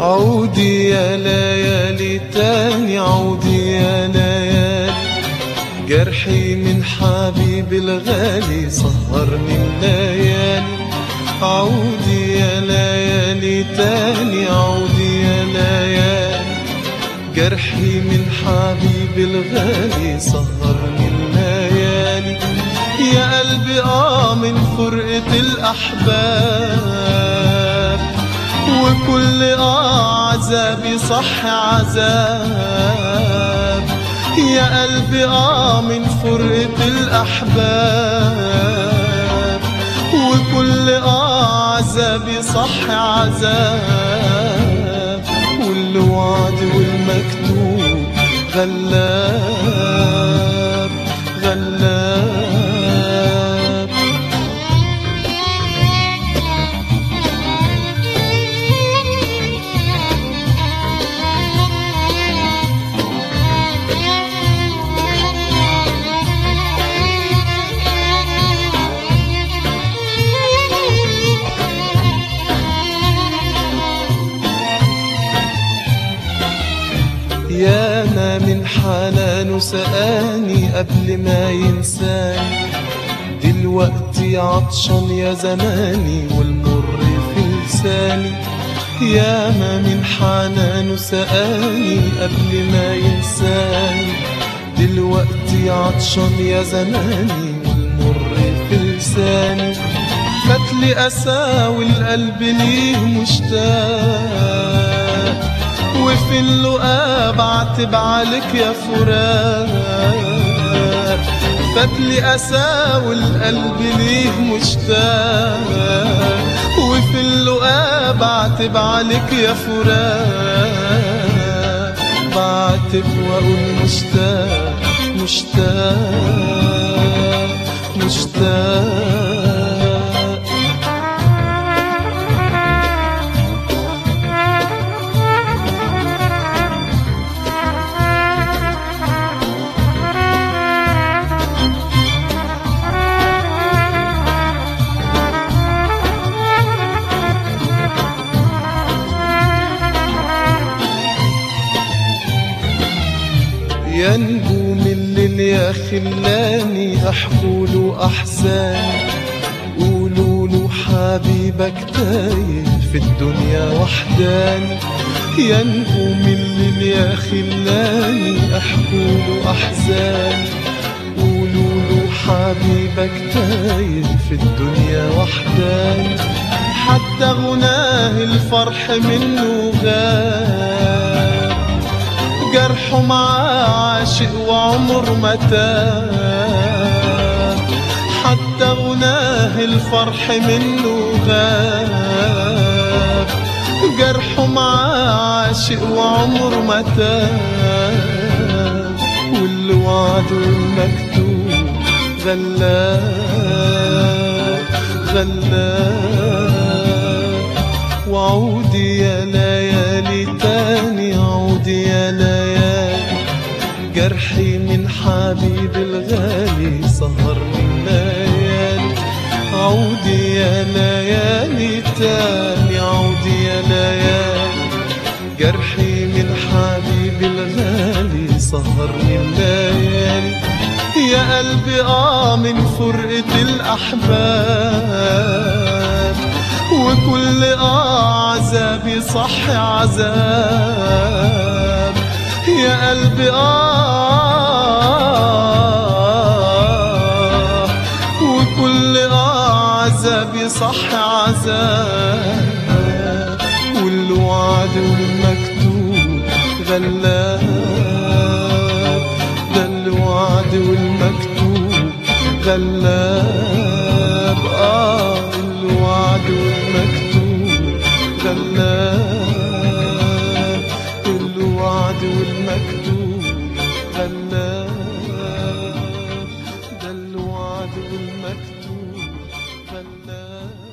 عودي يا ليالي تاني عودي يا ليالي جرحي من حبيبي الغالي سهرني الليالي عودي يا ليالي تاني عودي يا ليالي جرحي من حبيبي الغالي سهرني الليالي يا قلبي اه من فرقة الأحباب وكل اه عذابي صح عذاب يا قلبي اه من فرقة الأحباب وكل اه عذابي صح عذاب والوعد والمكتوب غلاب غلاب يا ما من حنانه سقاني قبل ما ينساني دلوقتي عطشان يا زماني والمر في لساني يا ما من حنانه سقاني قبل ما ينساني دلوقتي عطشان يا زماني والمر في لساني فتلي أساوي القلب ليه مشتاق وفي اللقاء بعتب عليك يا فراق فتلي أساوي القلب ليه مشتاق وفي اللقاء بعتب عليك يا فراق بعتب وأقول مشتاق مشتاق مشتاق يا نجوم الليل يا خلاني احكوا احزاني قولوا له حبيبك تايه في الدنيا وحداني يا نجوم الليل يا خلاني احكوا احزاني قولوا له حبيبك تايه في الدنيا وحداني حتى غناه الفرح منه غاب جرحه معاه عاشق وعمر ما تاب حتى غناه الفرح منه غاب جرحه معاه عاشق وعمر ما تاب والوعد والمكتوب غلاب غلاب وعودي يا ليالي تاني عودي يا ليالي جرحي من حبيبي الغالي سهرني الليالي عودي يا ليالي تاني عودي يا ليالي جرحي من حبيبي الغالي سهرني الليالي يا قلبي اه من فرقة الأحباب وكل اه عذابي صح عذاب يا قلبي آه وكل آه عذابي صح عذاب والوعد والمكتوب غلاب ده الوعد والمكتوب غلاب آه الوعد والمكتوب غلاب الوعد والمكتوب غلاب ده الوعد والمكتوب غلاب